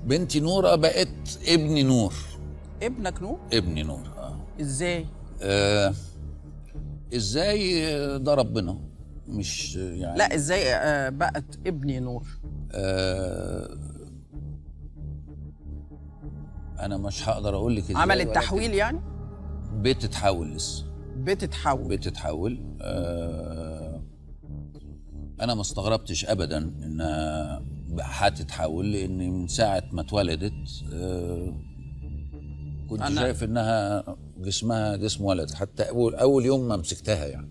بنتي نوره بقت ابني نور ابنك نور ابني نور اه, ازاي آه ازاي آه، ده ربنا مش آه، يعني لا ازاي آه، بقت ابني نور آه انا مش هقدر اقول لك ازاي عمل ولكن التحويل يعني بتتحول لسه بتتحول بتتحول آه انا ما استغربتش ابدا انها هتتحول لان من ساعه ما اتولدت آه كنت أنا- شايف انها جسمها جسم ولد حتى اول اول يوم ما مسكتها يعني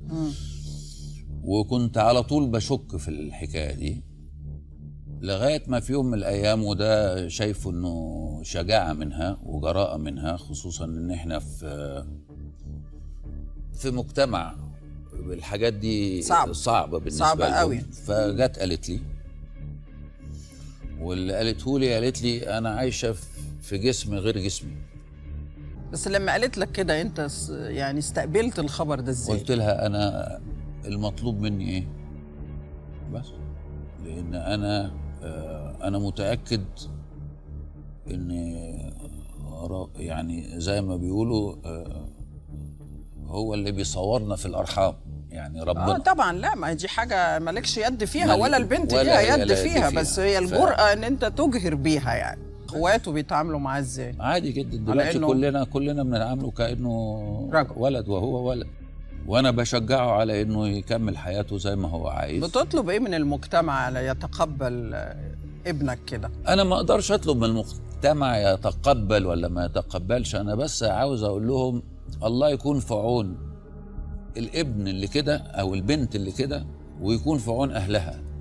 وكنت على طول بشك في الحكايه دي لغايه ما في يوم من الايام وده شايفه انه شجاعه منها وجراءه منها خصوصا ان احنا في في مجتمع الحاجات دي صعب. صعبه بالنسبه صعبة لهم. قوي. فجت قالت لي واللي قالته لي قالت لي انا عايشه في جسم غير جسمي بس لما قالت لك كده انت س- يعني استقبلت الخبر ده ازاي قلت لها انا المطلوب مني ايه بس لان انا آه، انا متاكد ان را- يعني زي ما بيقولوا آه، هو اللي بيصورنا في الارحام يعني اه ربنا طبعا لا ما دي حاجه مالكش يد فيها مال- ولا البنت ولا ليها هي يد لها يد فيها فيها. بس هي ف- الجرأه ان انت تجهر بيها يعني اخواته بيتعاملوا معاه ازاي عادي جدا على دلوقتي إنه- كلنا كلنا بنعامله كانه رجل. ولد وهو ولد وانا بشجعه على انه يكمل حياته زي ما هو عايز بتطلب ايه من المجتمع يتقبل آه، ابنك كده انا ما اقدرش اطلب من المجتمع يتقبل ولا ما يتقبلش انا بس عاوز اقول لهم الله يكون في عون الابن اللي كده او البنت اللي كده ويكون في عون اهلها